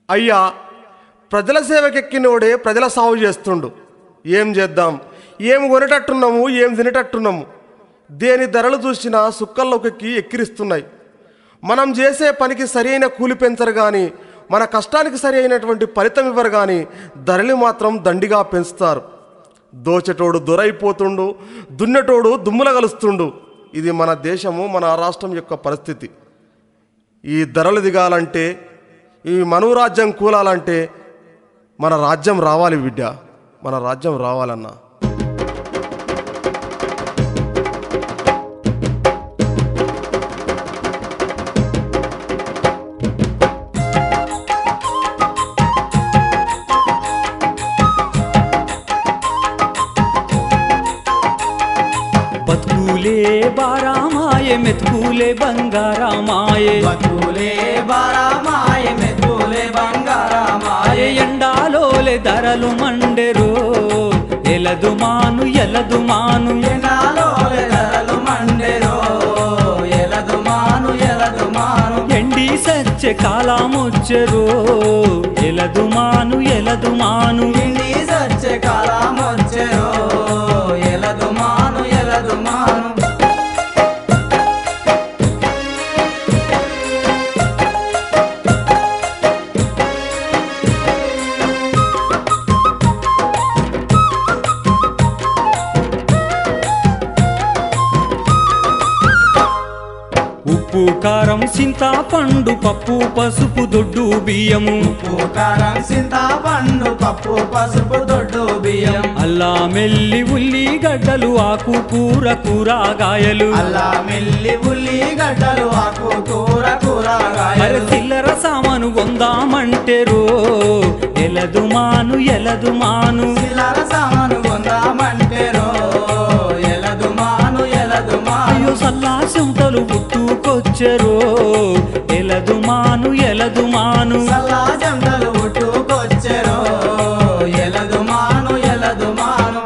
అయ్యా ప్రజల సేవకెక్కినోడే ప్రజల సాగు చేస్తుండు ఏం చేద్దాం ఏం కొనేటట్టున్నాము ఏం తినేటట్టున్నాము దేని ధరలు చూసినా సుక్కల్లోకి ఎక్కిరిస్తున్నాయి మనం చేసే పనికి సరైన కూలి పెంచరు కానీ మన కష్టానికి సరి అయినటువంటి ఫలితం ఇవ్వరు కానీ ధరలు మాత్రం దండిగా పెంచుతారు దోచెటోడు దొరైపోతుండు దున్నెటోడు దుమ్ముల కలుస్తుండు ఇది మన దేశము మన రాష్ట్రం యొక్క పరిస్థితి ఈ ధరలు దిగాలంటే ఈ మనువు రాజ్యం కూలాలంటే మన రాజ్యం రావాలి బిడ్డ మన రాజ్యం రావాలన్నా బతుకులే బారామాయే మెతుకులే బంగారామాయే బతులే బారామాయ మెతులే బంగారామాయ ఆయ ఎండాలోలే ధరలు మండెరో ఎలదు మాను ఎలదు మాను ఎనాలో ధరలు మండెరో ఎలదు మాను ఎలదు మాను ఎండి సచ్చే కాలమొచ్చెరో ఎలదు మాను ఎలదు మాను ఇండి సచ్చే కాలమొచ్చెరో ఎలదు మాను ఎలదు మాను ఉప్పు కారం చింతాపండు పప్పు పసుపు దొడ్డు బియ్యము పూకారం చింతాపండు పప్పు పసుపు దొడ్డు బియ్యం అల్లా మెల్లి ఉల్లిగడ్డలు ఆకు కూర కూరగాయలు అల్లా మెల్లి ఉల్లిగడ్డలు ఆకు కూర అరే కూరగాయలు చిల్లర సామాను కొందామంటే రో ఎలదు మాను ఎలదు మాను చిల్లర సామాను కొందామంటే రో ఎలదు మాను ఎలదు మాను అయ్యో సల్లా సింతలు పుట్టుకొచ్చెరో ఎలదు మాను ఎలదు మాను సల్లా జంటలు పుట్టుకొచ్చెరో ఎలదు మాను ఎలదు మాను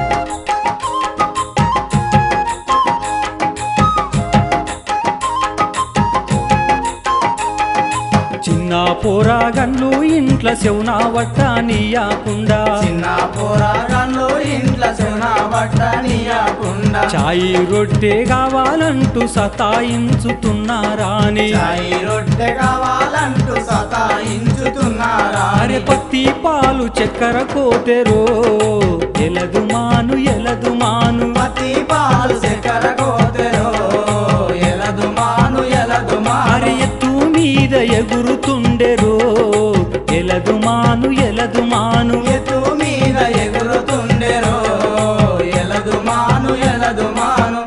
చిన్న పోరాగన్లు ఇంట్ల శవున వట్టానియాకుండా చిన్న పోరాగంలో ఇంట్లో శివన బట్ట నీయకుండా చాయి రొట్టె కావాలంటూ సతాయించుతున్నారాని చాయి రొట్టె కావాలంటూ సతాయించుతున్నారా అరే పత్తి పాలు చక్కెర కోతెరో ఎలదు మాను ఎలదు మాను పతి పాలు చక్కెర కోతెరో ఎలదు మాను ఎలదు మాను అరే ఎత్తు మీద ఎగురుతుండెరో ఎలదు మాను ఎలదు మాను ఎత్తు మీద ఎగురుతుండెరో ఎలదు మాను ఎలదు మాను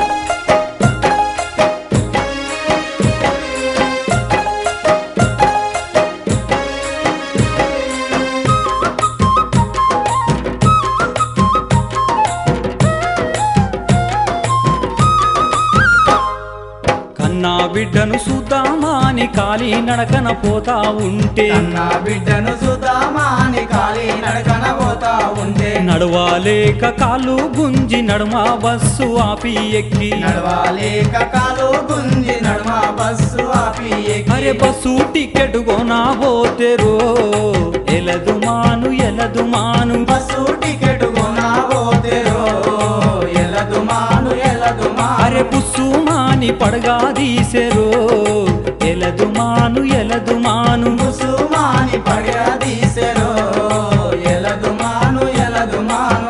కన్నా బిడ్డను సుద్దామాని కాలి నడకన పోతా ఉంటే అన్న బిడ్డను సుధామాని కాలి నడకన పోతా ఉంటే నడవాలేక కాళ్ళు గుంజి నడుమ బస్సు ఆపి ఎక్కి నడవాలేక కాలు గుంజి నడుమ బస్సు ఆపి ఎక్కి అరే బస్సు టికెట్ కొనా పోతెరో ఎలదు మాను ఎలదు మాను బస్సు టికెట్ కొనా పోతెరో ఎలదు మాను ఎలదు మాను అరే బుస్సు మాని పడగా తీసెరో ఎలదు మాను ఎలదు మాను ముసుమాని పడదీసెరో ఎలదు మాను ఎలదు మాను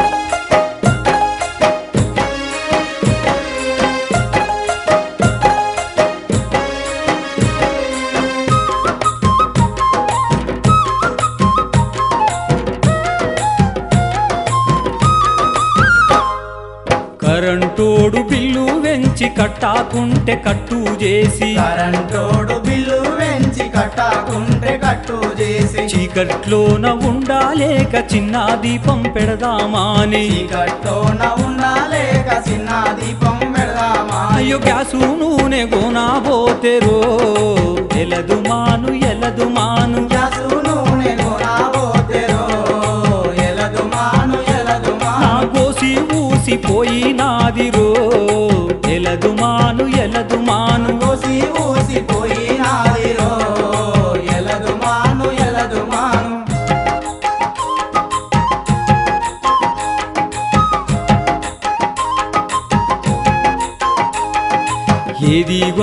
కరెంటోడు బిల్లు వెంచి కట్టాకుంటే కట్టు చేసి కరెంటోడు బిల్లు వెంచి కట్టాకుంటే కట్టు చేసి చీకట్లోన ఉండాలేక చిన్న దీపం పెడదామాని చీకట్లోన ఉండాలేక చిన్న దీపం పెడదామా అయ్యో గ్యాసు నూనె గోనా పోతెరో ఎలదు మాను ఎలదు మాను గ్యాసు నూనె కొనబోతెరో ఎలదు మాను ఎలదు నా మాను కోసి ఊసిపోయినాదిరో ఎలదు మాను ఎలదు మాను కోసి ఊసిపోయినాదిరో ఎలదు మాను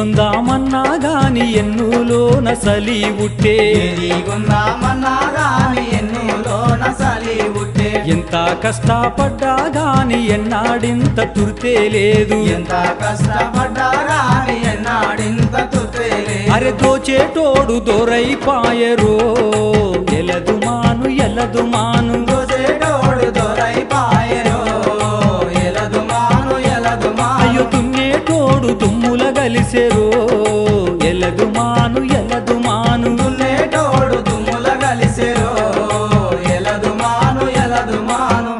ఎదిగొందామన్నా గాని ఎన్నులోన సలి ఉట్టే ఎదిగుందామన్నా గాని ఎన్నులోన సలి ఉట్టే ఎంత కష్టపడ్డా గాని ఎన్నాడింత తుర్తే లేదు ఎంత కష్టపడ్డా గాని ఎన్నాడింత తుతేలే అరె దోచేటోడు దొరైపాయరో ఎలదు మాను ఎలదు మాను దోసేటోడు దొరై పాయరో ఎలదు మాను ఎలదు మాను అయ్యో తున్నేటోడు తుమ్ముల గలిసెరో ఎలదు మాను ఎలదు మాను దున్నేటోడు దుమ్ముల కలిసెరో ఎలదు మాను ఎలదు మాను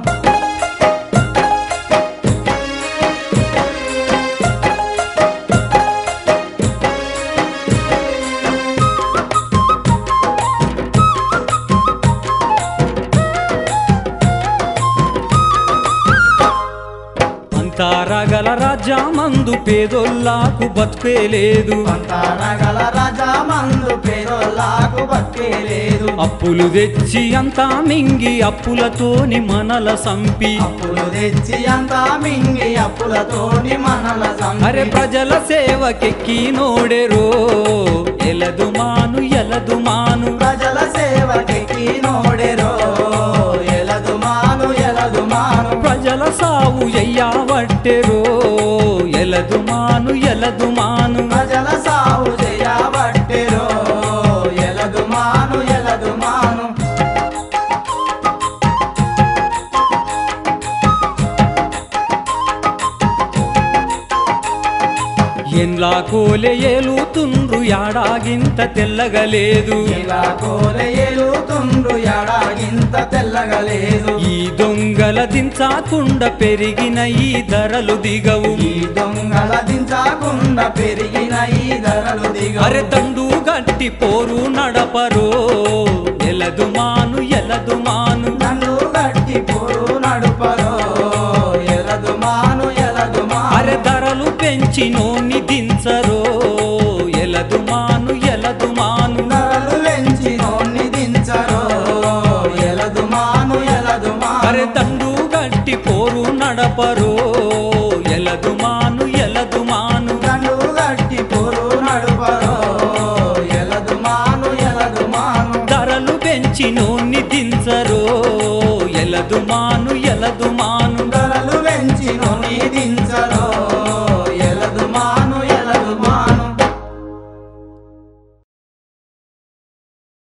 అంతా రగల రాజ్యమందు పేదోల్లాకు బతుకే లేదు పంతానగల రాజా మందు పేదోళ్ళకు బతికే లేదు అప్పులు తెచ్చి అంతా మింగి అప్పులతోని మనల సంపి అప్పులు తెచ్చి అంతా మింగి అప్పులతోని మనల సంపి. అరే ప్రజల సేవకెక్కి నోడెరో ఎలదు మాను ఎలదు మాను ప్రజల సేవకి నోడెరో ఎలదు మాను ఎలదు మాను ప్రజల సావు ఎయ్యావట్టెరో ఎలదు మాను ఎలదు మాను ప్రజల సాగు చేయబట్టెరో ఎలదు మాను ఎలదు మాను ఎన్లా కోలే ఏలుతుండ్రు యాడాగింత తెల్లగలేదు ఇలా కోలె ఎలుతుండ్రు ఎడాగింత తెల్లగలేదు ఈ దొంగల దించాకుండా పెరిగిన ఈ ధరలు దిగవు ఈ దొంగల దించకుండా పెరిగిన ఈ ధరలు దిగ అరె తండు గట్టి పోరు నడపరో ఎలదు మాను ఎలదు మాను నన్ను గట్టి పోరు నడుపరో ఎలదు మాను ఎలదు మాను అరె ధరలు పెంచి నోని దించరో ఎలదు మాను ఎలదు మాను ధరలు పెంచి నోన్ని దించరో ఎలదు మాను ఎలదు మాను అరె తండు గట్టి పోరు నడపరో ఎలదు మాను ఎలదు మాను నన్ను గట్టి పోరు నడుపరో ఎలదు మాను ఎలదు మాను ధరలు పెంచి నోని దించరో ఎలదు మాను ఎలదు మాను ధరలు